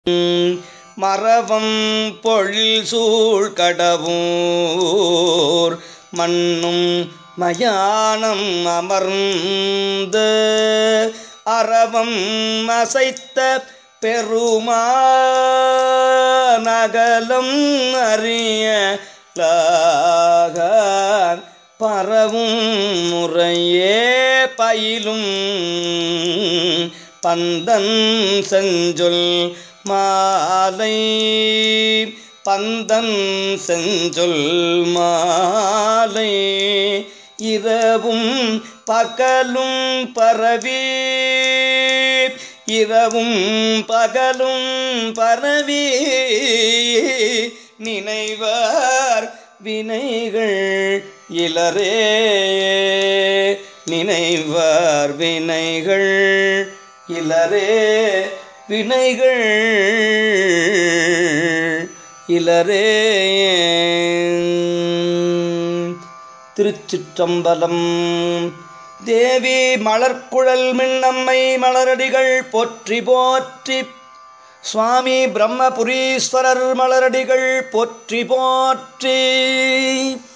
மரவம் பொழில் சூழ் கடவுர் மண்ணும் மயானம் அமர்ந்த அரவம் அசைத்த பெருமாநகலம் அறிய பரவும் முறையே பயிலும் பந்தன் செஞ்சொல் மாலை பந்தன் செஞ்சொல் மாலை இரவும் பகலும் பரவி இரவும் பகலும் பரவி நினைவார் வினைகள் இளரே நினைவார் வினைகள் இளரே வினைகள் இளரே திருச்சிற்றம்பலம் தேவி மலர்குழல் மின்னம்மை மலரடிகள் போற்றி போற்றி சுவாமி பிரம்மபுரீஸ்வரர் மலரடிகள் போற்றி போற்றி